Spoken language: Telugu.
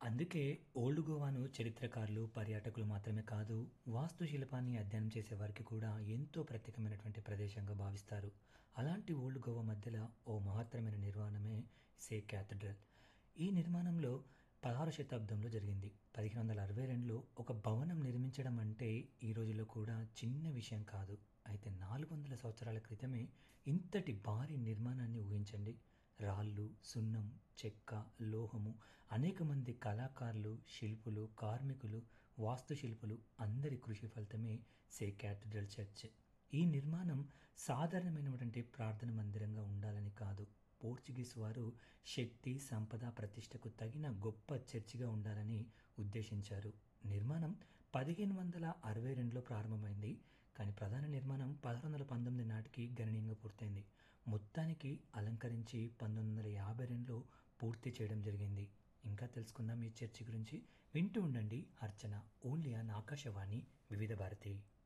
అందుకే ఓల్డ్ గోవాను చరిత్రకారులు పర్యాటకులు మాత్రమే కాదు వాస్తుశిల్పాన్ని అధ్యయనం చేసే వారికి కూడా ఎంతో ప్రత్యేకమైనటువంటి ప్రదేశంగా భావిస్తారు అలాంటి ఓల్డ్ గోవా మధ్యలో ఓ మహత్తరమైన నిర్మాణమే సే క్యాథడ్రల్ ఈ నిర్మాణంలో పదహారు శతాబ్దంలో జరిగింది పదిహేను వందల అరవై రెండులో ఒక భవనం నిర్మించడం అంటే ఈ రోజుల్లో కూడా చిన్న విషయం కాదు అయితే నాలుగు వందల సంవత్సరాల క్రితమే ఇంతటి భారీ నిర్మాణాన్ని ఊహించండి రాళ్ళు సున్నం చెక్క లోహము అనేక మంది కళాకారులు శిల్పులు కార్మికులు వాస్తుశిల్పులు అందరి కృషి ఫలితమే సే క్యాథడ్రల్ చర్చ్ ఈ నిర్మాణం సాధారణమైనటువంటి ప్రార్థన మందిరంగా ఉండాలని కాదు పోర్చుగీస్ వారు శక్తి సంపద ప్రతిష్టకు తగిన గొప్ప చర్చిగా ఉండాలని ఉద్దేశించారు నిర్మాణం పదిహేను వందల అరవై రెండులో ప్రారంభమైంది కానీ ప్రధాన నిర్మాణం పదహారు వందల పంతొమ్మిది నాటికి గణనీయంగా పూర్తయింది మొత్తానికి అలంకరించి పంతొమ్మిది వందల యాభై రెండులో పూర్తి చేయడం జరిగింది ఇంకా తెలుసుకుందాం ఈ చర్చి గురించి వింటూ ఉండండి అర్చన ఓన్లీ ఆన్ ఆకాశవాణి వివిధ భారతి